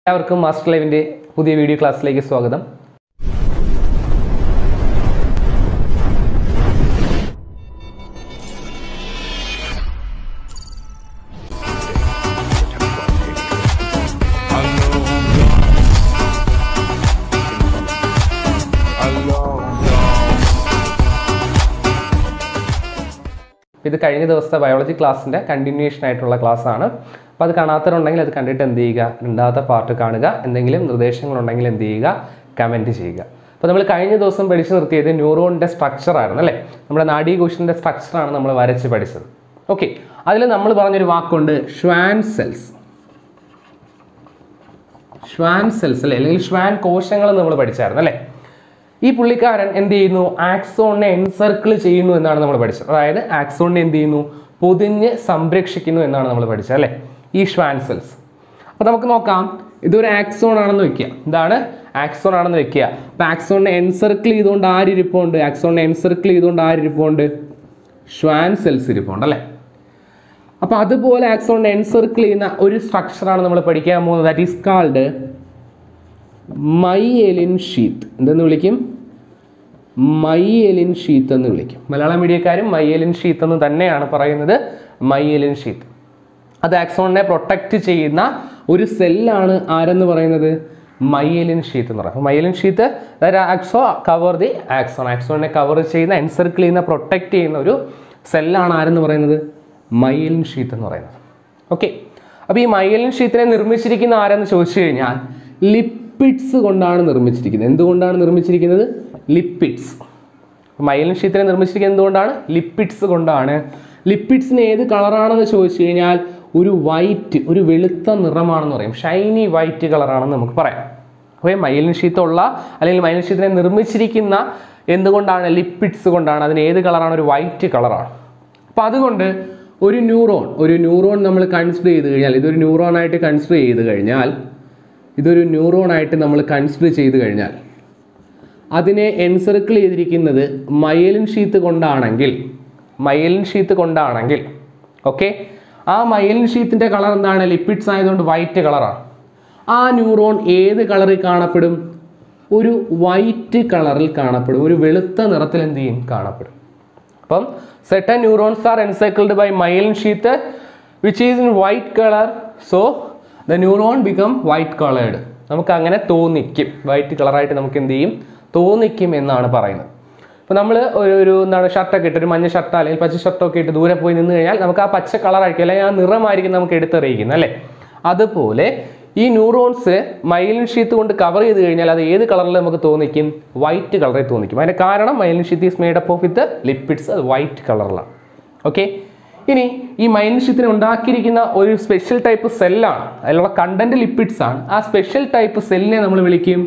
എല്ലാവർക്കും മാസ്റ്റർ ലൈവിൻ്റെ പുതിയ വീഡിയോ ക്ലാസ്സിലേക്ക് സ്വാഗതം ഇത് കഴിഞ്ഞ ദിവസത്തെ ബയോളജി ക്ലാസ്സിൻ്റെ കണ്ടിന്യൂഷൻ ആയിട്ടുള്ള ക്ലാസ് ആണ് അപ്പോൾ അത് കാണാത്തവരുണ്ടെങ്കിൽ അത് കണ്ടിട്ട് എന്ത് ചെയ്യുക രണ്ടാമത്തെ പാർട്ട് കാണുക എന്തെങ്കിലും നിർദ്ദേശങ്ങളുണ്ടെങ്കിൽ എന്ത് ചെയ്യുക കമൻറ്റ് ചെയ്യുക അപ്പോൾ നമ്മൾ കഴിഞ്ഞ ദിവസം പഠിച്ചു നിർത്തിയത് ന്യൂറോണിൻ്റെ സ്ട്രക്ചർ ആയിരുന്നു അല്ലേ നമ്മുടെ നാഡീകോശിൻ്റെ സ്ട്രക്ചറാണ് നമ്മൾ വരച്ച് പഠിച്ചത് ഓക്കെ അതിൽ നമ്മൾ പറഞ്ഞൊരു വാക്കുണ്ട് ഷ്വാൻ സെൽസ് ഷ്വാൻ സെൽസ് അല്ലേ അല്ലെങ്കിൽ ഷ്വാൻ കോശങ്ങൾ നമ്മൾ പഠിച്ചായിരുന്നു അല്ലേ ഈ പുള്ളിക്കാരൻ എന്ത് ചെയ്യുന്നു ആക്സോണിനെ എൻസർക്കിൾ ചെയ്യുന്നു എന്നാണ് നമ്മൾ പഠിച്ചത് അതായത് ആക്സോണിനെ എന്ത് ചെയ്യുന്നു പൊതിഞ്ഞ് സംരക്ഷിക്കുന്നു എന്നാണ് നമ്മൾ പഠിച്ചത് അല്ലേ ഈ ഷ്വാൻ സെൽസ് അപ്പോൾ നമുക്ക് നോക്കാം ഇതൊരു ആക്സോൺ ആണെന്ന് വെക്കുക ഇതാണ് ആക്സോൺ ആണെന്ന് വെക്കുക അപ്പോൾ ആക്സോണിനെ എൻസർക്കിൾ ചെയ്തുകൊണ്ട് ആരിരിപ്പുണ്ട് ആക്സോണിനെ എൻസർക്കിൾ ചെയ്തുകൊണ്ട് ആരിരിപ്പുണ്ട് ഷ്വാൻ സെൽസ് ഇരിപ്പുണ്ട് അല്ലേ അപ്പോൾ അതുപോലെ ആക്സോണിനെ എൻസർക്കിൾ ചെയ്യുന്ന ഒരു സ്ട്രക്ചറാണ് നമ്മൾ പഠിക്കാൻ പോകുന്നത് that is called myelin sheath എന്തെന്ന് വിളിക്കും മൈഎലിൻ ഷീത്ത് എന്ന് വിളിക്കും മലയാളം മീഡിയക്കാരും മൈഎലിൻ ഷീത്ത് എന്ന് തന്നെയാണ് പറയുന്നത് മൈഎലിൻ ഷീത്ത് അത് ആക്സോണിനെ പ്രൊട്ടക്റ്റ് ചെയ്യുന്ന ഒരു സെല്ലാണ് ആരെന്ന് പറയുന്നത് മൈഎലിൻ ഷീത്ത് എന്ന് പറയുന്നത് myelin sheath axon cover the axon ആക്സോണിനെ കവർ ചെയ്യുന്ന എൻസർക്കിൾ ചെയ്യുന്ന പ്രൊട്ടക്റ്റ് ചെയ്യുന്ന ഒരു സെല്ലാണ് ആരെന്ന് പറയുന്നത് മൈലിൻ ഷീത്ത് എന്ന് പറയുന്നത് ഓക്കെ അപ്പോൾ ഈ മൈലിൻ ഷീത്തിനെ നിർമ്മിച്ചിരിക്കുന്ന ആരെന്ന് ചോദിച്ചു കഴിഞ്ഞാൽ ലിപ്പിഡ്സ് കൊണ്ടാണ് നിർമ്മിച്ചിരിക്കുന്നത് എന്തുകൊണ്ടാണ് നിർമ്മിച്ചിരിക്കുന്നത് ലിപ്പിഡ്സ് മൈലിൻ ഷീത്തിനെ നിർമ്മിച്ചിരിക്കുന്നത് എന്തുകൊണ്ടാണ് ലിപ്പിഡ്സ് കൊണ്ടാണ് ലിപ്പിഡ്സിന് ഏത് കളറാണെന്ന് ചോദിച്ചു കഴിഞ്ഞാൽ ഒരു വൈറ്റ് ഒരു വെളുത്ത നിറമാണെന്ന് പറയും ഷൈനി വൈറ്റ് കളറാണെന്ന് നമുക്ക് പറയാം അപ്പോൾ മൈലിൻ ഷീത്തുള്ള അല്ലെങ്കിൽ മൈലിൻ ഷീത്തിനെ നിർമ്മിച്ചിരിക്കുന്ന എന്തുകൊണ്ടാണ് ലിപ്പിഡ്സ് കൊണ്ടാണ് അതിന് ഏത് കളറാണ് ഒരു വൈറ്റ് കളറാണ് അപ്പോൾ അതുകൊണ്ട് ഒരു ന്യൂറോൺ ഒരു ന്യൂറോൺ നമ്മൾ കൺസിഡർ ചെയ്ത് കഴിഞ്ഞാൽ ഇതൊരു ന്യൂറോൺ ആയിട്ട് കൺസിഡർ ചെയ്ത് കഴിഞ്ഞാൽ ഇതൊരു ന്യൂറോൺ ആയിട്ട് നമ്മൾ കൺസിഡർ ചെയ്ത് കഴിഞ്ഞാൽ അതിനെ എൻസർക്കിൾ ചെയ്തിരിക്കുന്നത് മയലിൻ ഷീത്ത് കൊണ്ടാണെങ്കിൽ മയലിൻ ഷീത്ത് കൊണ്ടാണെങ്കിൽ ഓക്കെ ആ മയലിൻ ഷീത്തിൻ്റെ കളർ എന്താണ് ലിപ്പിഡ്സ് ആയതുകൊണ്ട് വൈറ്റ് കളറാണ് ആ ന്യൂറോൺ ഏത് കളറിൽ കാണപ്പെടും ഒരു വൈറ്റ് കളറിൽ കാണപ്പെടും ഒരു വെളുത്ത നിറത്തിൽ എന്ത് ചെയ്യും കാണപ്പെടും അപ്പം certain neurons are encircled by myelin sheath which is in white colour so the neuron become white coloured നമുക്ക് അങ്ങനെ തോന്നിക്കും വൈറ്റ് കളറായിട്ട് നമുക്ക് എന്ത് ചെയ്യും തോന്നിക്കും എന്നാണ് പറയുന്നത് അപ്പോൾ നമ്മൾ ഒരു ഒരു എന്താണ് ഷർട്ടൊക്കെ ഇട്ട് ഒരു മഞ്ഞ ഷർട്ട് അല്ലെങ്കിൽ പച്ച ഷർട്ടൊക്കെ ഇട്ട് ദൂരെ പോയി നിന്ന് കഴിഞ്ഞാൽ നമുക്ക് ആ പച്ച കളറായിരിക്കും അല്ലെങ്കിൽ ആ നിറമായിരിക്കും നമുക്ക് എടുത്തെറിയിക്കുന്നത് അല്ലേ അതുപോലെ ഈ ന്യൂറോൺസ് മൈലിൻ ഷീത്ത് കൊണ്ട് കവർ ചെയ്ത് കഴിഞ്ഞാൽ അത് ഏത് കളറിൽ നമുക്ക് തോന്നിക്കും വൈറ്റ് കളറിൽ തോന്നിക്കും അതിൻ്റെ കാരണം myelin sheath is made up of with lipids അത് വൈറ്റ് കളറിലാണ് ഓക്കെ ഇനി ഈ മൈലിൻ ഷീത്തിനെ ഉണ്ടാക്കിയിരിക്കുന്ന ഒരു സ്പെഷ്യൽ ടൈപ്പ് സെല്ലാണ് അതിലുള്ള കണ്ടന്റ് ലിപ്പിഡ്സ് ആണ് ആ സ്പെഷ്യൽ ടൈപ്പ് സെല്ലിനെ നമ്മൾ വിളിക്കും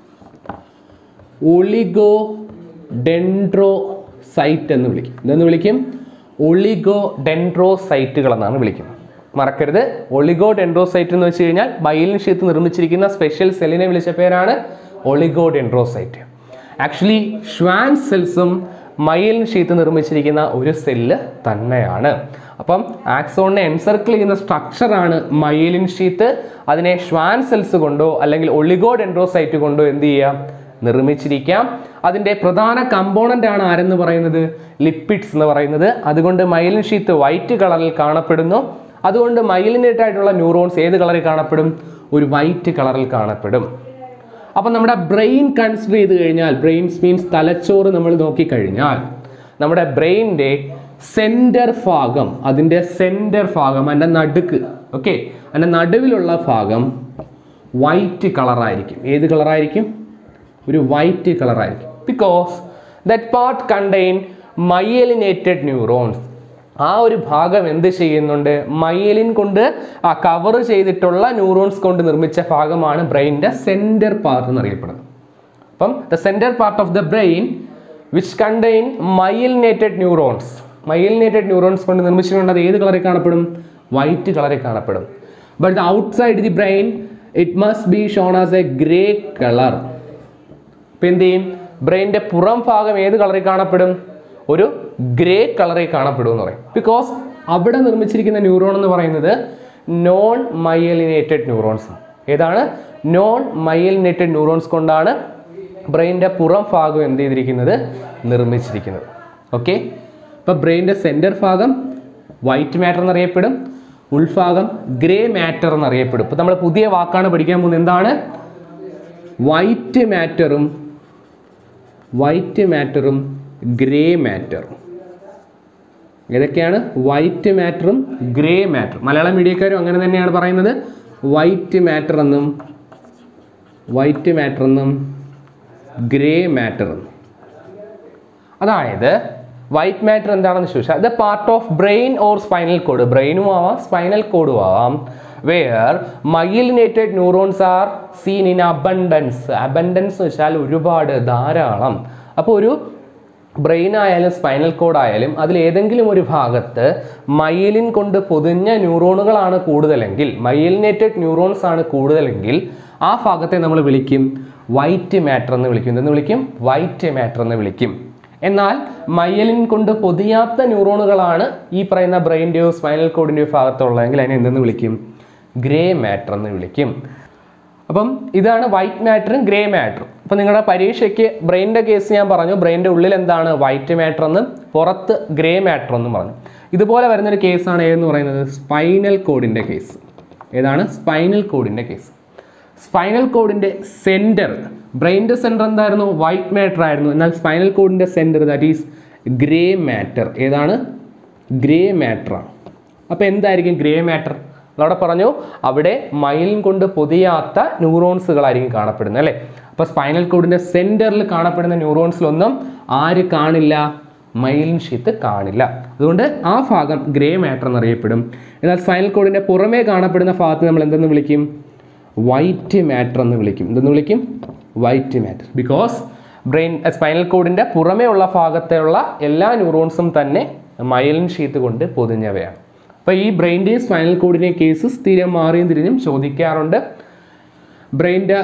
ഒളിഗോ ഡെൻഡ്രോ സൈറ്റ് എന്ന് വിളിക്കും എന്തെന്ന് വിളിക്കും ഒളിഗോ ഡെൻഡ്രോ സൈറ്റുകൾ എന്നാണ് വിളിക്കുന്നത് മറക്കരുത് ഒളിഗോ ഡെൻഡ്രോസൈറ്റ് എന്ന് വെച്ച് കഴിഞ്ഞാൽ മൈലിൻ ഷീത്ത് നിർമ്മിച്ചിരിക്കുന്ന സ്പെഷ്യൽ സെല്ലിനെ വിളിച്ച പേരാണ് ഒളിഗോ ഡെൻഡ്രോസൈറ്റ് ആക്ച്വലി ഷ്വാൻ സെൽസും മൈലിൻ ഷീത്ത് നിർമ്മിച്ചിരിക്കുന്ന ഒരു സെല്ല് തന്നെയാണ് അപ്പം ആക്സോണിനെ എൻസർക്കിൾ ചെയ്യുന്ന സ്ട്രക്ചറാണ് മൈലിൻ ഷീത്ത് അതിനെ ഷ്വാൻ സെൽസ് കൊണ്ടോ അല്ലെങ്കിൽ ഒളിഗോ ഡെൻഡ്രോസൈറ്റ് കൊണ്ടോ എന്ത് ചെയ്യാം നിർമ്മിച്ചിരിക്കാം അതിൻ്റെ പ്രധാന കമ്പോണൻ്റ് ആണ് ആരെന്ന് പറയുന്നത് ലിപ്പിഡ്സ് എന്ന് പറയുന്നത് അതുകൊണ്ട് മൈലിൻ ഷീത്ത് വൈറ്റ് കളറിൽ കാണപ്പെടുന്നു അതുകൊണ്ട് മൈലിനേറ്റ് ആയിട്ടുള്ള ന്യൂറോൺസ് ഏത് കളറിൽ കാണപ്പെടും ഒരു വൈറ്റ് കളറിൽ കാണപ്പെടും അപ്പം നമ്മുടെ ബ്രെയിൻ കൺസിഡർ ചെയ്ത് കഴിഞ്ഞാൽ ബ്രെയിൻസ് മീൻസ് തലച്ചോറ് നമ്മൾ നോക്കിക്കഴിഞ്ഞാൽ നമ്മുടെ ബ്രെയിനിൻ്റെ സെൻറ്റർ ഭാഗം അതിൻ്റെ സെൻറ്റർ ഭാഗം അതിൻ്റെ നടുക്ക് ഓക്കെ അതിൻ്റെ നടുവിലുള്ള ഭാഗം വൈറ്റ് കളറായിരിക്കും ഏത് കളറായിരിക്കും ഒരു വൈറ്റ് കളറായിരിക്കും because that part contain myelinated neurons ആ ഒരു ഭാഗം എന്ത് ചെയ്യുന്നുണ്ട് മയലിൻ കൊണ്ട് ആ കവർ ചെയ്തിട്ടുള്ള ന്യൂറോൺസ് കൊണ്ട് നിർമ്മിച്ച ഭാഗമാണ് ബ്രെയിനിൻ്റെ സെൻറ്റർ പാർട്ട് എന്നറിയപ്പെടുന്നത് അപ്പം the centre part of the brain which contain myelinated neurons myelinated neurons കൊണ്ട് നിർമ്മിച്ചിട്ടുള്ളത് ഏത് കളറിൽ കാണപ്പെടും വൈറ്റ് കളറിൽ കാണപ്പെടും but the outside the brain it must be shown as a grey colour ഇപ്പം എന്ത് ചെയ്യും ബ്രെയിനിൻ്റെ പുറം ഭാഗം ഏത് കളറിൽ കാണപ്പെടും ഒരു ഗ്രേ കളറിൽ കാണപ്പെടും എന്ന് പറയും ബിക്കോസ് അവിടെ നിർമ്മിച്ചിരിക്കുന്ന ന്യൂറോൺ എന്ന് പറയുന്നത് നോൺ മയലിനേറ്റഡ് ന്യൂറോൺസ് ഏതാണ് നോൺ മൈലിനേറ്റഡ് ന്യൂറോൺസ് കൊണ്ടാണ് ബ്രെയിനിൻ്റെ പുറം ഭാഗം എന്ത് ചെയ്തിരിക്കുന്നത് നിർമ്മിച്ചിരിക്കുന്നത് ഓക്കെ അപ്പോൾ ബ്രെയിനിൻ്റെ സെൻറ്റർ ഭാഗം വൈറ്റ് മാറ്റർ എന്നറിയപ്പെടും ഉൾഭാഗം ഗ്രേ മാറ്റർ എന്നറിയപ്പെടും ഇപ്പോൾ നമ്മൾ പുതിയ വാക്കാണ് പഠിക്കാൻ പോകുന്നത് എന്താണ് വൈറ്റ് മാറ്ററും വൈറ്റ് മാറ്ററും ഗ്രേ മാറ്ററും ഏതൊക്കെയാണ് വൈറ്റ് മാറ്ററും ഗ്രേ മാറ്റർ മലയാളം മീഡിയക്കാരും അങ്ങനെ തന്നെയാണ് പറയുന്നത് വൈറ്റ് മാറ്റർ എന്നും വൈറ്റ് മാറ്റർ എന്നും ഗ്രേ മാറ്റർ എന്നും അതായത് വൈറ്റ് മാറ്റർ എന്താണെന്ന് ചോദിച്ചാൽ the part of brain or spinal cord ബ്രെയിനും ആവാം സ്പൈനൽ കോഡും ആവാം where myelinated neurons are seen in abundance abundance എന്ന് വെച്ചാൽ ഒരുപാട് ധാരാളം അപ്പോൾ ഒരു ബ്രെയിൻ ആയാലും സ്പൈനൽ കോഡ് ആയാലും അതിൽ ഏതെങ്കിലും ഒരു ഭാഗത്ത് മൈലിൻ കൊണ്ട് പൊതിഞ്ഞ ന്യൂറോണുകളാണ് കൂടുതലെങ്കിൽ മൈലിനേറ്റഡ് ന്യൂറോൺസ് ആണ് കൂടുതലെങ്കിൽ ആ ഭാഗത്തെ നമ്മൾ വിളിക്കും വൈറ്റ് മാറ്റർ എന്ന് വിളിക്കും എന്ന് വിളിക്കും വൈറ്റ് മാറ്റർ എന്ന് വിളിക്കും എന്നാൽ മയലിൻ കൊണ്ട് പൊതിയാത്ത ന്യൂറോണുകളാണ് ഈ പറയുന്ന ബ്രെയിൻ്റെയോ സ്പൈനൽ കോഡിൻ്റെയോ ഭാഗത്തുള്ളതെങ്കിൽ അതിനെ എന്തെന്ന് വിളിക്കും ഗ്രേ മാറ്റർ എന്ന് വിളിക്കും അപ്പം ഇതാണ് വൈറ്റ് മാറ്ററും ഗ്രേ മാറ്ററും അപ്പം നിങ്ങളുടെ പരീക്ഷയ്ക്ക് ബ്രെയിനിൻ്റെ കേസ് ഞാൻ പറഞ്ഞു ബ്രെയിനിൻ്റെ ഉള്ളിൽ എന്താണ് വൈറ്റ് മാറ്റർ എന്നും പുറത്ത് ഗ്രേ മാറ്റർ എന്നും പറഞ്ഞു ഇതുപോലെ വരുന്നൊരു കേസാണ് ഏതെന്ന് പറയുന്നത് സ്പൈനൽ കോഡിൻ്റെ കേസ് ഏതാണ് സ്പൈനൽ കോഡിൻ്റെ കേസ് സ്പൈനൽ കോഡിൻ്റെ സെൻറ്റർ ബ്രെയിനിൻ്റെ സെൻറ്റർ എന്തായിരുന്നു വൈറ്റ് മാറ്റർ ആയിരുന്നു എന്നാൽ സ്പൈനൽ കോഡിൻ്റെ centre that is grey matter ഏതാണ് ഗ്രേ മാറ്റർ ആണ് അപ്പോൾ എന്തായിരിക്കും ഗ്രേ മാറ്റർ അവിടെ പറഞ്ഞു അവിടെ മൈലിൻ കൊണ്ട് പൊതിയാത്ത ന്യൂറോൺസുകളായിരിക്കും കാണപ്പെടുന്നത് അല്ലേ അപ്പോൾ സ്പൈനൽ കോഡിൻ്റെ സെൻറ്ററിൽ കാണപ്പെടുന്ന ന്യൂറോൺസിലൊന്നും ആര് കാണില്ല മൈലിൻ ഷീത്ത് കാണില്ല അതുകൊണ്ട് ആ ഭാഗം ഗ്രേ മാറ്റർ എന്നറിയപ്പെടും എന്നാൽ സ്പൈനൽ കോഡിൻ്റെ പുറമേ കാണപ്പെടുന്ന ഭാഗത്ത് നമ്മൾ എന്തെന്ന് വിളിക്കും വൈറ്റ് മാറ്റർ എന്ന് വിളിക്കും എന്തെന്ന് വിളിക്കും white matter because brain spinal കോഡിൻ്റെ പുറമേ ഉള്ള ഭാഗത്തുള്ള എല്ലാ ന്യൂറോൺസും തന്നെ മൈലിൻ ഷീത്ത് കൊണ്ട് പൊതിഞ്ഞവയാണ് അപ്പോൾ ഈ ബ്രെയിൻ്റെയും സ്പൈനൽ കോഡിൻ്റെയും കേസ് സ്ഥിരം മാറിയും തിരിഞ്ഞും ചോദിക്കാറുണ്ട് ബ്രെയിൻ്റെ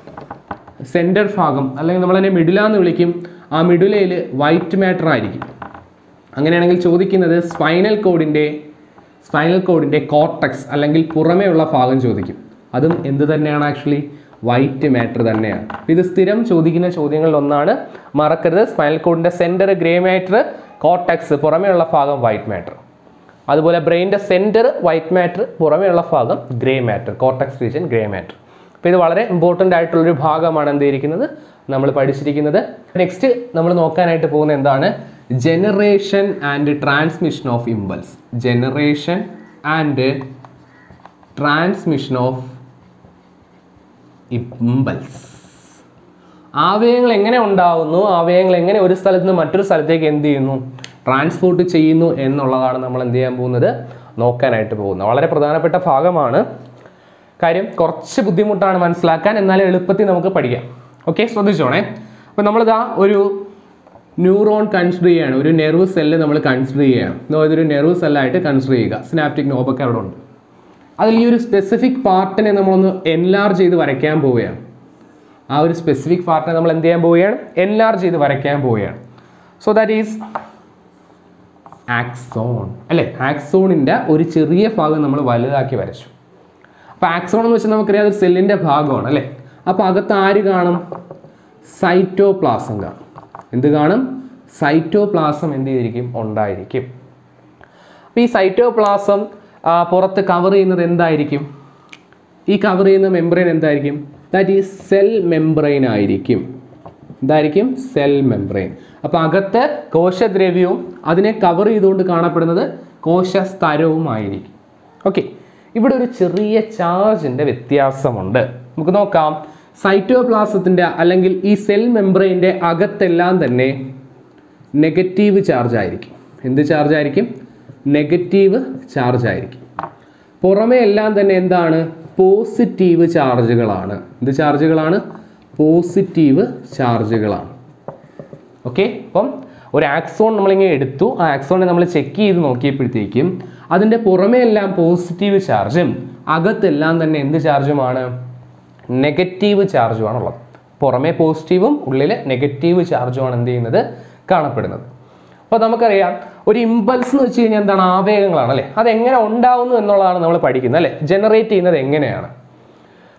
സെൻറ്റർ ഭാഗം അല്ലെങ്കിൽ നമ്മളതിനെ മിഡില എന്ന് വിളിക്കും ആ മിഡുലയിൽ വൈറ്റ് മാറ്റർ ആയിരിക്കും അങ്ങനെയാണെങ്കിൽ ചോദിക്കുന്നത് സ്പൈനൽ കോഡിൻ്റെ സ്പൈനൽ കോഡിൻ്റെ കോർട്ടക്സ് അല്ലെങ്കിൽ പുറമേ ഉള്ള ഭാഗം ചോദിക്കും അതും എന്ത് തന്നെയാണ് ആക്ച്വലി വൈറ്റ് മാറ്റർ തന്നെയാണ് ഇത് സ്ഥിരം ചോദിക്കുന്ന ചോദ്യങ്ങളിൽ ഒന്നാണ് മറക്കരുത് സ്പൈനൽ കോഡിൻ്റെ സെൻറ്റർ ഗ്രേ മാറ്റർ കോർട്ടക്സ് പുറമേയുള്ള ഭാഗം വൈറ്റ് മാറ്റർ അതുപോലെ ബ്രെയിനിൻ്റെ സെൻറ്റർ വൈറ്റ് മാറ്റർ പുറമേയുള്ള ഭാഗം grey matter cortex region grey matter അപ്പോൾ ഇത് വളരെ ഇമ്പോർട്ടൻ്റ് ആയിട്ടുള്ളൊരു ഭാഗമാണ് എന്തിരിക്കുന്നത് നമ്മൾ പഠിച്ചിരിക്കുന്നത് നെക്സ്റ്റ് നമ്മൾ നോക്കാനായിട്ട് പോകുന്ന എന്താണ് generation and transmission of impulse generation and transmission of impulse ആവയങ്ങൾ എങ്ങനെ ഉണ്ടാവുന്നു ആവയങ്ങൾ എങ്ങനെ ഒരു സ്ഥലത്ത് നിന്ന് മറ്റൊരു സ്ഥലത്തേക്ക് എന്ത് ചെയ്യുന്നു ട്രാൻസ്പോർട്ട് ചെയ്യുന്നു എന്നുള്ളതാണ് നമ്മൾ എന്ത് ചെയ്യാൻ പോകുന്നത് നോക്കാനായിട്ട് പോകുന്നത് വളരെ പ്രധാനപ്പെട്ട ഭാഗമാണ് കാര്യം കുറച്ച് ബുദ്ധിമുട്ടാണ് മനസ്സിലാക്കാൻ എന്നാലും എളുപ്പത്തിൽ നമുക്ക് പഠിക്കാം ഓക്കെ ശ്രദ്ധിച്ചോണേ അപ്പോൾ നമ്മളിതാ ഒരു ന്യൂറോൺ കൺസിഡർ ചെയ്യുകയാണ് ഒരു നെർവ് സെല്ല് നമ്മൾ കൺസിഡർ ചെയ്യുകയാണ് എന്നോ ഇതൊരു നെർവ് സെല്ലായിട്ട് കൺസിഡർ ചെയ്യുക സിനാപ്റ്റിക് നോബൊക്കെ അവിടെ ഉണ്ട് അതിൽ ഈ ഒരു സ്പെസിഫിക് പാർട്ടിനെ നമ്മളൊന്ന് എൻലാർജ് ചെയ്ത് വരയ്ക്കാൻ പോവുകയാണ് ആ ഒരു സ്പെസിഫിക് പാർട്ടിനെ നമ്മൾ എന്ത് ചെയ്യാൻ പോവുകയാണ് എൻലാർജ് ചെയ്ത് വരയ്ക്കാൻ പോവുകയാണ് സോ ദാറ്റ് ഈസ് ആക്സോൺ അല്ലേ ആക്സോണിൻ്റെ ഒരു ചെറിയ ഭാഗം നമ്മൾ വലുതാക്കി വരച്ചു അപ്പോൾ ആക്സോൺ എന്ന് വെച്ചാൽ നമുക്കറിയാം അത് സെല്ലിൻ്റെ ഭാഗമാണ് അല്ലേ അപ്പോൾ അകത്ത് ആര് കാണും സൈറ്റോപ്ലാസം കാണും എന്ത് കാണും സൈറ്റോപ്ലാസം എന്ത് ചെയ്തിരിക്കും ഉണ്ടായിരിക്കും അപ്പോൾ ഈ സൈറ്റോപ്ലാസം പുറത്ത് കവർ ചെയ്യുന്നത് എന്തായിരിക്കും ഈ കവർ ചെയ്യുന്ന മെംബ്രെയിൻ എന്തായിരിക്കും ദാറ്റ് ഈസ് സെൽ മെംബ്രെയിൻ ആയിരിക്കും എന്തായിരിക്കും സെൽ മെംബ്രെയിൻ അപ്പോൾ അകത്ത് കോശദ്രവ്യവും അതിനെ കവർ ചെയ്തുകൊണ്ട് കാണപ്പെടുന്നത് കോശസ്തരവുമായിരിക്കും ഓക്കെ ഇവിടെ ഒരു ചെറിയ ചാർജിൻ്റെ വ്യത്യാസമുണ്ട് നമുക്ക് നോക്കാം സൈറ്റോപ്ലാസത്തിൻ്റെ അല്ലെങ്കിൽ ഈ സെൽ മെംബ്രെയിൻ്റെ അകത്തെല്ലാം തന്നെ നെഗറ്റീവ് ചാർജ് ആയിരിക്കും എന്ത് ചാർജ് ആയിരിക്കും നെഗറ്റീവ് ചാർജ് ആയിരിക്കും പുറമേ എല്ലാം തന്നെ എന്താണ് പോസിറ്റീവ് ചാർജുകളാണ് എന്ത് ചാർജുകളാണ് പോസിറ്റീവ് ചാർജുകളാണ് ഓക്കെ അപ്പം ഒരു ആക്സോൺ നമ്മളിങ്ങനെ എടുത്തു ആ ആക്സോണിനെ നമ്മൾ ചെക്ക് ചെയ്ത് നോക്കിയപ്പോഴത്തേക്കും അതിൻ്റെ പുറമേ എല്ലാം പോസിറ്റീവ് ചാർജും അകത്തെല്ലാം തന്നെ എന്ത് ചാർജുമാണ് നെഗറ്റീവ് ചാർജുമാണ് ഉള്ളത് പുറമേ പോസിറ്റീവും ഉള്ളിൽ നെഗറ്റീവ് ചാർജുമാണ് എന്ത് ചെയ്യുന്നത് കാണപ്പെടുന്നത് അപ്പോൾ നമുക്കറിയാം ഒരു ഇമ്പൾസ് എന്ന് വെച്ച് കഴിഞ്ഞാൽ എന്താണ് ആവേഗങ്ങളാണ് അല്ലേ അതെങ്ങനെ ഉണ്ടാവുന്നു എന്നുള്ളതാണ് നമ്മൾ പഠിക്കുന്നത് അല്ലേ ജനറേറ്റ് ചെയ്യുന്നത് എങ്ങനെയാണ്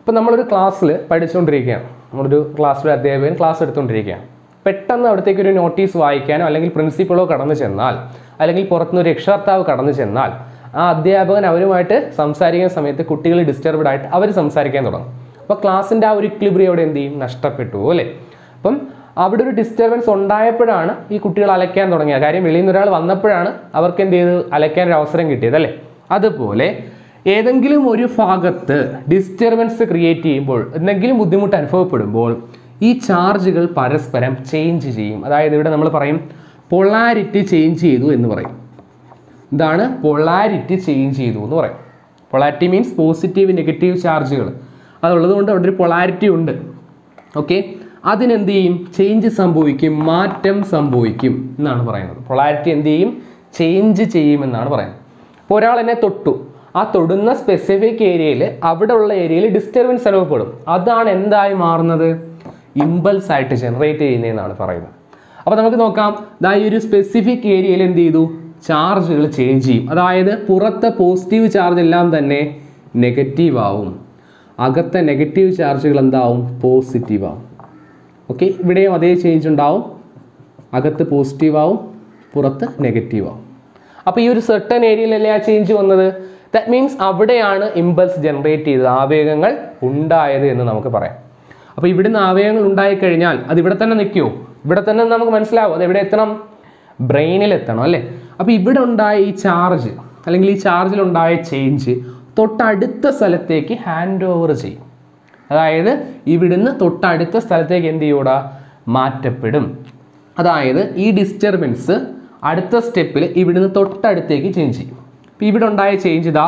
ഇപ്പം നമ്മളൊരു ക്ലാസ്സിൽ പഠിച്ചുകൊണ്ടിരിക്കുകയാണ് നമ്മളൊരു ക്ലാസ്സിലെ അധ്യാപകൻ ക്ലാസ് എടുത്തുകൊണ്ടിരിക്കുകയാണ് പെട്ടെന്ന് അവിടത്തേക്ക് ഒരു നോട്ടീസ് വായിക്കാനോ അല്ലെങ്കിൽ പ്രിൻസിപ്പളോ കടന്നു ചെന്നാൽ അല്ലെങ്കിൽ പുറത്തുനിന്ന് ഒരു രക്ഷകർത്താവ് കടന്നു ചെന്നാൽ ആ അധ്യാപകൻ അവരുമായിട്ട് സംസാരിക്കുന്ന സമയത്ത് കുട്ടികൾ ഡിസ്റ്റർബ്ഡ് ആയിട്ട് അവർ സംസാരിക്കാൻ തുടങ്ങും അപ്പോൾ ക്ലാസ്സിൻ്റെ ആ ഒരു ഇക്ലിബ്രി അവിടെ എന്ത് ചെയ്യും നഷ്ടപ്പെട്ടു പോകും അല്ലേ അപ്പം അവിടെ ഒരു ഡിസ്റ്റർബൻസ് ഉണ്ടായപ്പോഴാണ് ഈ കുട്ടികൾ അലയ്ക്കാൻ തുടങ്ങിയത് കാര്യം വെളിയിൽ നിന്ന് ഒരാൾ വന്നപ്പോഴാണ് അവർക്ക് എന്ത് ചെയ്ത് അലയ്ക്കാൻ ഒരു അവസരം കിട്ടിയത് അല്ലേ അതുപോലെ ഏതെങ്കിലും ഒരു ഭാഗത്ത് ഡിസ്റ്റർബൻസ് ക്രിയേറ്റ് ചെയ്യുമ്പോൾ എന്തെങ്കിലും ബുദ്ധിമുട്ട് അനുഭവപ്പെടുമ്പോൾ ഈ ചാർജുകൾ പരസ്പരം ചേഞ്ച് ചെയ്യും അതായത് ഇവിടെ നമ്മൾ പറയും പൊളാരിറ്റി ചേഞ്ച് ചെയ്തു എന്ന് പറയും ഇതാണ് പൊളാരിറ്റി ചേഞ്ച് ചെയ്തു എന്ന് പറയും പൊളാരിറ്റി മീൻസ് പോസിറ്റീവ് നെഗറ്റീവ് ചാർജുകൾ അതുള്ളത് കൊണ്ട് അവിടെ ഒരു പൊളാരിറ്റി ഉണ്ട് ഓക്കെ അതിനെന്ത് ചെയ്യും ചേഞ്ച് സംഭവിക്കും മാറ്റം സംഭവിക്കും എന്നാണ് പറയുന്നത് പൊളാരിറ്റി എന്ത് ചെയ്യും ചേഞ്ച് ചെയ്യുമെന്നാണ് പറയുന്നത് ഇപ്പോൾ ഒരാൾ എന്നെ തൊട്ടു ആ തൊടുന്ന സ്പെസിഫിക് ഏരിയയിൽ അവിടെ ഉള്ള ഏരിയയിൽ ഡിസ്റ്റർബൻസ് അനുഭവപ്പെടും അതാണ് എന്തായി മാറുന്നത് ഇമ്പൾസ് ആയിട്ട് ജനറേറ്റ് ചെയ്യുന്നതെന്നാണ് പറയുന്നത് അപ്പോൾ നമുക്ക് നോക്കാം ദാ ഈ ഒരു സ്പെസിഫിക് ഏരിയയിൽ എന്ത് ചെയ്തു ചാർജുകൾ ചേഞ്ച് ചെയ്യും അതായത് പുറത്തെ പോസിറ്റീവ് ചാർജ് എല്ലാം തന്നെ നെഗറ്റീവ് ആവും അകത്തെ നെഗറ്റീവ് ചാർജുകൾ എന്താവും പോസിറ്റീവ് ആവും ഓക്കെ ഇവിടെയും അതേ ചേഞ്ച് ഉണ്ടാവും അകത്ത് പോസിറ്റീവ് ആവും പുറത്ത് നെഗറ്റീവ് ആവും അപ്പോൾ ഈ ഒരു സെർട്ടൺ ഏരിയയിലല്ലേ ആ ചേഞ്ച് വന്നത് ദാറ്റ് മീൻസ് അവിടെയാണ് ഇമ്പൾസ് ജനറേറ്റ് ചെയ്തത് ആവേഗങ്ങൾ ഉണ്ടായത് എന്ന് നമുക്ക് പറയാം അപ്പോൾ ഇവിടുന്ന് ആവേഗങ്ങൾ ഉണ്ടായിക്കഴിഞ്ഞാൽ അത് ഇവിടെ തന്നെ നിൽക്കുമോ ഇവിടെ തന്നെ നമുക്ക് മനസ്സിലാവും അത് എവിടെ എത്തണം ബ്രെയിനിൽ എത്തണം അല്ലേ അപ്പോൾ ഇവിടെ ഉണ്ടായ ഈ ചാർജ് അല്ലെങ്കിൽ ഈ ചാർജിൽ ഉണ്ടായ ചേഞ്ച് തൊട്ടടുത്ത സ്ഥലത്തേക്ക് ഹാൻഡ് ഓവർ ചെയ്യും അതായത് ഇവിടുന്ന് തൊട്ടടുത്ത സ്ഥലത്തേക്ക് എന്ത് ചെയ്യൂടാ മാറ്റപ്പെടും അതായത് ഈ ഡിസ്റ്റർബൻസ് അടുത്ത സ്റ്റെപ്പിൽ ഇവിടുന്ന് തൊട്ടടുത്തേക്ക് ചേഞ്ച് ചെയ്യും അപ്പോൾ ഇവിടെ ഉണ്ടായ ചേഞ്ച് ഇതാ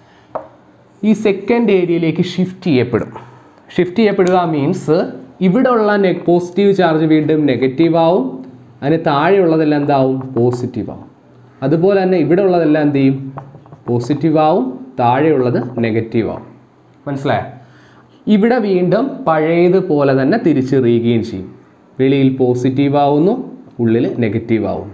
ഈ സെക്കൻഡ് ഏരിയയിലേക്ക് ഷിഫ്റ്റ് ചെയ്യപ്പെടും ഷിഫ്റ്റ് ചെയ്യപ്പെടുക മീൻസ് ഇവിടെ ഉള്ള നെ പോസിറ്റീവ് ചാർജ് വീണ്ടും നെഗറ്റീവ് ആവും അതിന് താഴെയുള്ളതെല്ലാം എന്താവും പോസിറ്റീവ് ആവും അതുപോലെ തന്നെ ഇവിടെ ഉള്ളതെല്ലാം എന്ത് ചെയ്യും പോസിറ്റീവ് ആവും താഴെയുള്ളത് നെഗറ്റീവ് ആവും മനസ്സിലായോ ഇവിടെ വീണ്ടും പഴയതുപോലെ തന്നെ തിരിച്ചറിയുകയും ചെയ്യും വെളിയിൽ പോസിറ്റീവ് ആവുന്നു ഉള്ളിൽ നെഗറ്റീവ് ആവുന്നു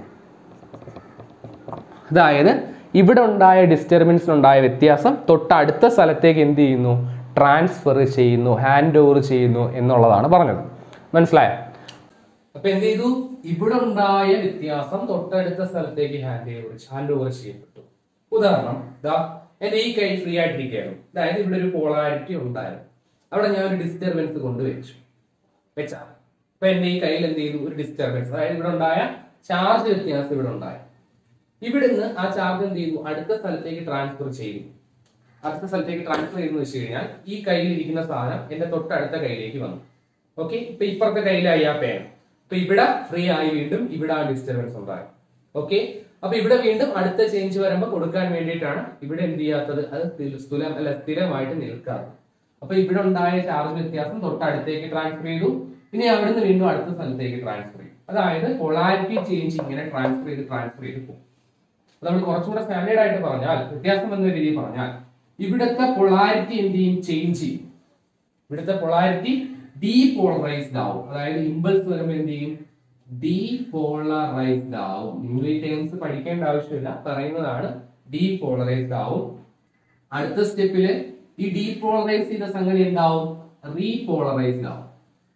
അതായത് ഇവിടെ ഉണ്ടായ ഡിസ്റ്റർബൻസിനുണ്ടായ വ്യത്യാസം തൊട്ടടുത്ത സ്ഥലത്തേക്ക് എന്ത് ചെയ്യുന്നു ട്രാൻസ്ഫർ ചെയ്യുന്നു ഹാൻഡ് ഓവർ ചെയ്യുന്നു എന്നുള്ളതാണ് പറഞ്ഞത് മനസ്സിലായോ അപ്പൊ എന്ത് ചെയ്തു ഇവിടെ ഉണ്ടായ വ്യത്യാസം തൊട്ടടുത്ത സ്ഥലത്തേക്ക് ഹാൻഡ് ഓവർ ഹാൻഡ് ഓവർ ചെയ്യപ്പെട്ടു ഉദാഹരണം ദാ എന്റെ ഈ കൈ ഫ്രീ ആയിട്ടിരിക്കുകയായിരുന്നു അതായത് ഇവിടെ ഒരു പോളാരിറ്റി ഉണ്ടായിരുന്നു അവിടെ ഞാൻ ഒരു ഡിസ്റ്റർബൻസ് കൊണ്ടുവച്ചു വെച്ചാ അപ്പൊ എന്റെ ഈ കയ്യിൽ എന്ത് ചെയ്തു ഒരു ഡിസ്റ്റർബൻസ് അതായത് ഇവിടെ ഉണ്ടായ ചാർജ് വ്യത്യാസം ഇവിടെ ഉണ്ടായി ഇവിടുന്ന് ആ ചാർജ് എന്ത് ചെയ്യുന്നു അടുത്ത സ്ഥലത്തേക്ക് ട്രാൻസ്ഫർ ചെയ്യുന്നു അടുത്ത സ്ഥലത്തേക്ക് ട്രാൻസ്ഫർ ചെയ്യുന്നു വെച്ച് കഴിഞ്ഞാൽ ഈ കയ്യിൽ ഇരിക്കുന്ന സാധനം എന്റെ തൊട്ടടുത്ത കയ്യിലേക്ക് വന്നു ഓക്കെ ഇപ്പൊ ഇപ്പുറത്തെ കയ്യിലായി ആ പേന അപ്പൊ ഇവിടെ ഫ്രീ ആയി വീണ്ടും ഇവിടെ ആ ഡിസ്റ്റർബൻസ് ഉണ്ടായി ഓക്കെ അപ്പൊ ഇവിടെ വീണ്ടും അടുത്ത ചേഞ്ച് വരുമ്പോൾ കൊടുക്കാൻ വേണ്ടിയിട്ടാണ് ഇവിടെ എന്ത് ചെയ്യാത്തത് അത് സ്ഥിര- സ്ഥിരം അല്ല സ്ഥിരമായിട്ട് നിൽക്കാറ് അപ്പൊ ഇവിടെ ഉണ്ടായ ചാർജ് വ്യത്യാസം തൊട്ടടുത്തേക്ക് ട്രാൻസ്ഫർ ചെയ്തു ഇനി അവിടുന്ന് വീണ്ടും അടുത്ത സ്ഥലത്തേക്ക് ട്രാൻസ്ഫർ ചെയ്യും അതായത് പൊളാരിറ്റി ചേഞ്ച് ഇങ്ങനെ ട്രാൻസ്ഫർ ചെയ്ത് ട്രാൻസ്ഫർ ചെയ്ത് പോകും അത് നമ്മൾ കുറച്ചുകൂടെ സ്റ്റാൻഡേർഡ് ആയിട്ട് പറഞ്ഞാൽ വ്യത്യാസം എന്ന രീതിയിൽ പറഞ്ഞാൽ ഇവിടുത്തെ പൊളാരിറ്റി എന്ത് ചെയ്യും ചേഞ്ച് ചെയ്യും ഇവിടുത്തെ പൊളാരിറ്റി ഡീപോളറൈസ്ഡ് ആവും അതായത് ഇമ്പൾസ് വരുമ്പോൾ എന്ത് ചെയ്യും ഡീപോളറൈസ്ഡ് ആവും നിങ്ങൾ ഈ ടേംസ് പഠിക്കേണ്ട ആവശ്യമില്ല പറയുന്നതാണ് ഡീപോളറൈസ്ഡ് ആവും അടുത്ത സ്റ്റെപ്പില് ഈ ഡീപോളറൈസ് ചെയ്ത സംഗതി എന്താവും റീപോളറൈസ്ഡ് ആവും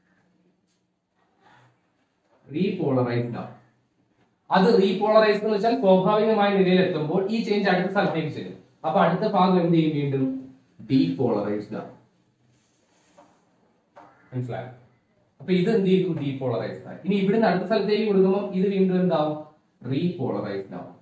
റീപോളറൈസ്ഡ് ആവും അത് റീപോളറൈസ് എന്ന് വെച്ചാൽ സ്വാഭാവികമായ നിലയിൽ എത്തുമ്പോൾ ഈ ചേഞ്ച് അടുത്ത സ്ഥലത്തേക്ക് ചെല്ലും അപ്പൊ അടുത്ത ഭാഗം എന്ത് ചെയ്യും വീണ്ടും ഡീപോളറൈസ്ഡ് ആവും മനസ്സിലായോ അപ്പൊ ഇത് എന്ത് ചെയ്തു ഡീപോളറൈസ്ഡ് ആയി ഇനി ഇവിടുന്ന് അടുത്ത സ്ഥലത്തേക്ക് കൊടുക്കുമ്പോൾ ഇത് വീണ്ടും എന്താവും റീപോളറൈസ്ഡ് ആവും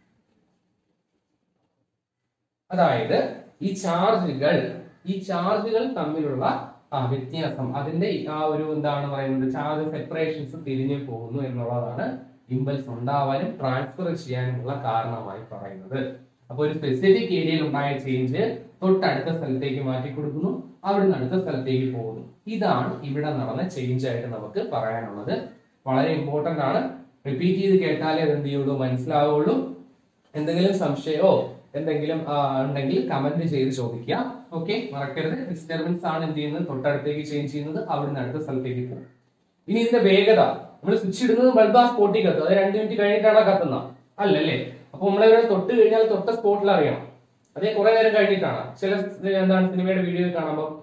അതായത് ഈ ചാർജുകൾ ഈ ചാർജുകൾ തമ്മിലുള്ള ആ വ്യത്യാസം അതിന്റെ ആ ഒരു എന്താണ് പറയുന്നത് ചാർജ് സെപ്പറേഷൻസ് തിരിഞ്ഞു പോകുന്നു എന്നുള്ളതാണ് ഇമ്പൾസ് ഉണ്ടാവാനും ട്രാൻസ്ഫർ ചെയ്യാനുമുള്ള കാരണമായി പറയുന്നത് അപ്പൊ ഒരു സ്പെസിഫിക് ഏരിയയിൽ ഉണ്ടായ ചേഞ്ച് തൊട്ടടുത്ത സ്ഥലത്തേക്ക് മാറ്റി കൊടുക്കുന്നു അവിടുന്ന് അടുത്ത സ്ഥലത്തേക്ക് പോകുന്നു ഇതാണ് ഇവിടെ നടന്ന ചേഞ്ച് ആയിട്ട് നമുക്ക് പറയാനുള്ളത് വളരെ ഇമ്പോർട്ടന്റ് ആണ് റിപ്പീറ്റ് ചെയ്ത് കേട്ടാലേ അത് എന്ത് ചെയ്യുള്ളൂ മനസ്സിലാവുള്ളൂ എന്തെങ്കിലും സംശയമോ എന്തെങ്കിലും ആ, ഉണ്ടെങ്കിൽ കമന്റ് ചെയ്ത് ചോദിക്കുക ഓക്കെ മറക്കരുത് ഡിസ്റ്റർബൻസ് ആണ് എന്ത് ചെയ്യുന്നത് തൊട്ടടുത്തേക്ക് ചേഞ്ച് ചെയ്യുന്നത് അവിടുന്ന് അടുത്ത സ്ഥലത്തേക്ക് പോകും ഇനി ഇതിന്റെ വേഗത നമ്മൾ സ്വിച്ച് ഇടുന്നത് ബൾബ് ആ സ്പോട്ടിൽ കത്തും അത് രണ്ട് മിനിറ്റ് കഴിഞ്ഞിട്ടാണ് കത്തുന്നത് അല്ലല്ലേ അപ്പൊ നമ്മളിവിടെ തൊട്ട് കഴിഞ്ഞാൽ തൊട്ട സ്പോട്ടിൽ അറിയണം അതേ കുറെ നേരം കഴിഞ്ഞിട്ടാണ് ചില സ് എന്താണ് സിനിമയുടെ വീഡിയോ കാണുമ്പോൾ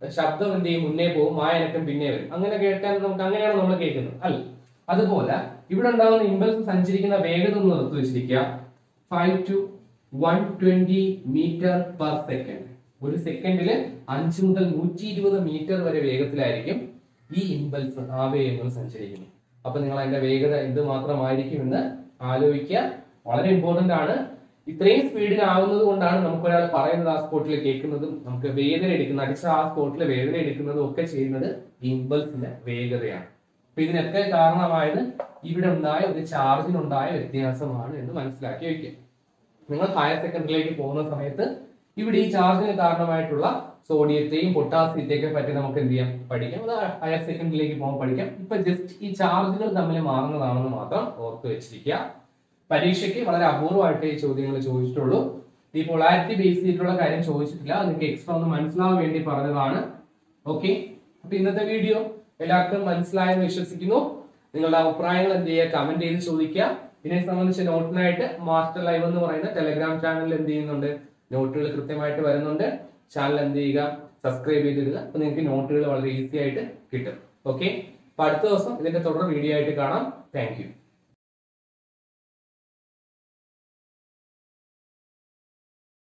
ശബ്ദം എന്ത് ചെയ്യും മുന്നേ പോകും വായനക്കം പിന്നെ വരും അങ്ങനെ കേട്ടാൽ നമുക്ക് അങ്ങനെയാണ് നമ്മൾ കേൾക്കുന്നത് അല്ല അതുപോലെ ഇവിടെ ഉണ്ടാകുന്ന ഇമ്പൾസ് സഞ്ചരിക്കുന്ന വേഗത ഒന്ന് നിർത്തി വെച്ചിരിക്കുക five two one twenty metre per second ഒരു സെക്കൻഡില് അഞ്ച് മുതൽ നൂറ്റി ഇരുപത് മീറ്റർ വരെ വേഗത്തിലായിരിക്കും ഈ ഇമ്പൾസ് ആവേഗങ്ങൾ സഞ്ചരിക്കുന്നത് അപ്പൊ നിങ്ങൾ അതിന്റെ വേഗത എന്ത് മാത്രമായിരിക്കും എന്ന് ആലോചിക്കുക വളരെ ഇമ്പോർട്ടന്റ് ആണ് ഇത്രയും സ്പീഡിലാവുന്നത് കൊണ്ടാണ് നമുക്ക് ഒരാൾ പറയുന്നത് ആ സ്പോട്ടിൽ കേൾക്കുന്നതും നമുക്ക് വേദന എടുക്കുന്ന അടിച്ച ആ സ്പോട്ടിൽ വേദന എടുക്കുന്നതും ഒക്കെ ചെയ്യുന്നത് ഈ ഇമ്പൾസിന്റെ വേഗതയാണ് അപ്പൊ ഇതിനൊക്കെ കാരണമായത് ഇവിടെ ഉണ്ടായ ഒരു ചാർജിനുണ്ടായ വ്യത്യാസമാണ് എന്ന് മനസ്സിലാക്കി വയ്ക്കുക നിങ്ങൾ ഹയർ സെക്കൻഡറിയിലേക്ക് പോകുന്ന സമയത്ത് ഇവിടെ ഈ ചാർജിന് കാരണമായിട്ടുള്ള സോഡിയത്തെയും പൊട്ടാസ്യത്തെയൊക്കെ പറ്റി നമുക്ക് എന്ത് ചെയ്യാം പഠിക്കാം അത് ഹയർ സെക്കൻഡറിയിലേക്ക് പോകുമ്പോൾ പഠിക്കാം ഇപ്പൊ ജസ്റ്റ് ഈ ചാർജുകൾ തമ്മിൽ മാറുന്നതാണെന്ന് മാത്രം ഓർത്ത് വെച്ചിരിക്കുക പരീക്ഷയ്ക്ക് വളരെ അപൂർവമായിട്ട് ഈ ചോദ്യങ്ങൾ ചോദിച്ചിട്ടുള്ളൂ ഈ പൊളാരിറ്റി ബേസ് ചെയ്തിട്ടുള്ള കാര്യം ചോദിച്ചിട്ടില്ല അത് നിങ്ങൾക്ക് എക്സ്ട്രാ ഒന്ന് മനസ്സിലാവാൻ വേണ്ടി പറഞ്ഞതാണ് ഓക്കെ അപ്പൊ ഇന്നത്തെ വീഡിയോ എല്ലാവർക്കും മനസ്സിലായെന്ന് വിശ്വസിക്കുന്നു നിങ്ങളുടെ അഭിപ്രായങ്ങൾ എന്ത് ചെയ്യുക കമന്റ് ചെയ്ത് ചോദിക്കുക ഇതിനെ സംബന്ധിച്ച് നോട്ടിനായിട്ട് മാസ്റ്റർ ലൈവ് എന്ന് പറയുന്ന ടെലഗ്രാം ചാനലിൽ എന്ത് ചെയ്യുന്നുണ്ട് നോട്ടുകൾ കൃത്യമായിട്ട് വരുന്നുണ്ട് ചാനൽ എന്ത് ചെയ്യുക സബ്സ്ക്രൈബ് ചെയ്തിടുക അപ്പൊ നിങ്ങൾക്ക് നോട്ടുകൾ വളരെ ഈസി ആയിട്ട് കിട്ടും ഓക്കെ അപ്പൊ അടുത്ത ദിവസം ഇതിന്റെ തുടർ വീഡിയോ ആയിട്ട് കാണാം താങ്ക്